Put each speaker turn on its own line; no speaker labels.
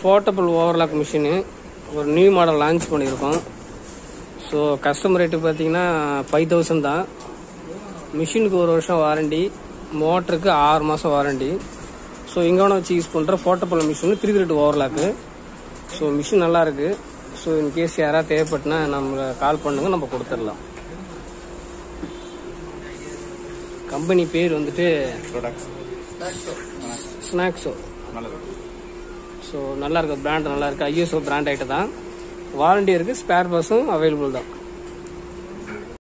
portable overlock machine ஒரு new model launch பண்ணியிருக்கோம் so customer rate பார்த்தீங்கன்னா ஃபைவ் தௌசண்ட் தான் மிஷினுக்கு ஒரு வருஷம் வாரண்டி மோட்டருக்கு ஆறு மாதம் வாரண்டி ஸோ இங்கே வச்சு யூஸ் பண்ணுற portable machine three grade overlock so machine நல்லா இருக்கு ஸோ இன்கேஸ் யாராவது தேவைப்பட்டுனா நம்ம கால் பண்ணுங்க நம்ம கொடுத்துடலாம் கம்பெனி பேர் வந்துட்டு
ப்ராடக்ட்ஸ்
ஸ்நாக்ஸோ
நல்லது
ஸோ நல்லா இருக்கு பிராண்ட் நல்லா இருக்கு ஐஎஸ்ஓ பிராண்ட் ஐட்டம் தான் வாரண்டி இருக்கு ஸ்பேர் பஸ்ஸும் அவைலபிள் தான்